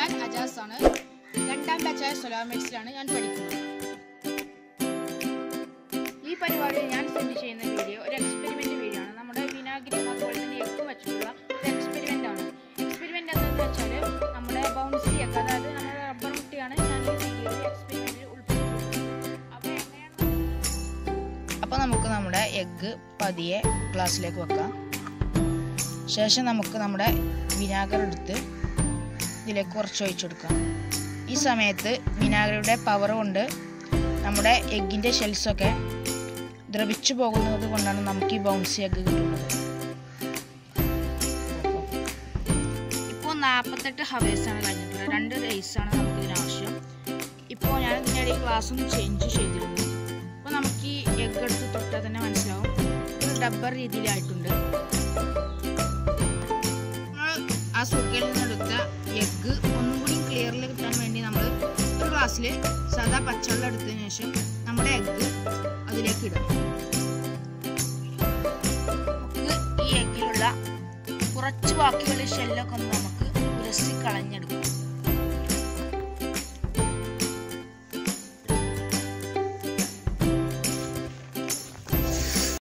ഞാൻ അജാസ് ആണ് രണ്ടാം ബാച്ചായ സൊലാമെക്സിലാണ് ഞാൻ പഠിക്കുന്നത് ഈ പരിപാടിയിൽ ഞാൻ സെൻഡ് ചെയ്യുന്ന വീഡിയോ ഒരു എക്സ്പെരിമെന്റ് വീഡിയോ ആണ് നമ്മുടെ വിനാഗിരി അതുപോലെ തന്നെ എഗ്ഗ് വെച്ചിട്ടുള്ള ഒരു എക്സ്പെരിമെന്റ് ആണ് എക്സ്പെരിമെന്റ് എന്താണെന്ന് വെച്ചാൽ നമ്മുടെ ബൗൺസി എഗ് അതായത് നമ്മുടെ റബ്ബർ മുട്ടിയാണ് ഞാൻ ഈ വീഡിയോയിൽ എക്സ്പെരിമെന്റിൽ ഉൾപ്പെടുത്തിയിട്ടുള്ളത് അപ്പോൾ എങ്ങനെയാണ് അപ്പോൾ നമുക്ക് നമ്മുടെ എഗ്ഗ് പതിയെ ഗ്ലാസ്സിലേക്ക് വെക്കാം ശേഷം നമുക്ക് നമ്മുടെ വിനാഗർ എടുത്ത് ഇതിലേക്ക് കുറച്ച് ഒഴിച്ചെടുക്കാം ഈ സമയത്ത് വിനാഗിരിയുടെ പവർ കൊണ്ട് നമ്മുടെ എഗ്ഗിൻ്റെ ഷെൽസൊക്കെ ദ്രവിച്ചു പോകുന്നത് കൊണ്ടാണ് നമുക്ക് ഈ ബൗൺസി എഗ്ഗ് കിട്ടുന്നത് ഇപ്പോൾ നാൽപ്പത്തെട്ട് ഹവേഴ്സാണ് കഴിഞ്ഞിട്ടുള്ളത് രണ്ട് റേസാണ് നമുക്ക് ഇതിന് ആവശ്യം ഇപ്പോൾ ഞാൻ ഇതിനിടയിൽ ക്ലാസ് ഒന്ന് ചേഞ്ച് ചെയ്തിരുന്നു അപ്പോൾ നമുക്ക് ഈ എഗ്ഗ് എടുത്ത് തൊട്ടാൽ തന്നെ മനസ്സിലാവും ഒരു ഡബ്ബർ രീതിയിലായിട്ടുണ്ട് നമ്മൾ ആ സുക്കയിൽ നിന്നെടുത്ത എഗ്ഗ് ഒന്നും കൂടി ക്ലിയറിൽ കിട്ടാൻ വേണ്ടി നമ്മൾ ഒരു ഗ്ലാസ്സിൽ സാധാ പച്ചവെള്ളം എടുത്തതിന് ശേഷം നമ്മുടെ എഗ്ഗ് അതിലേക്ക് ഇടാം നമുക്ക് ഈ എഗ്ഗിലുള്ള കുറച്ച് ബാക്കിയുള്ള ഷെല്ലൊക്കെ ഒന്ന് നമുക്ക് ഉരസി കളഞ്ഞെടുക്കാം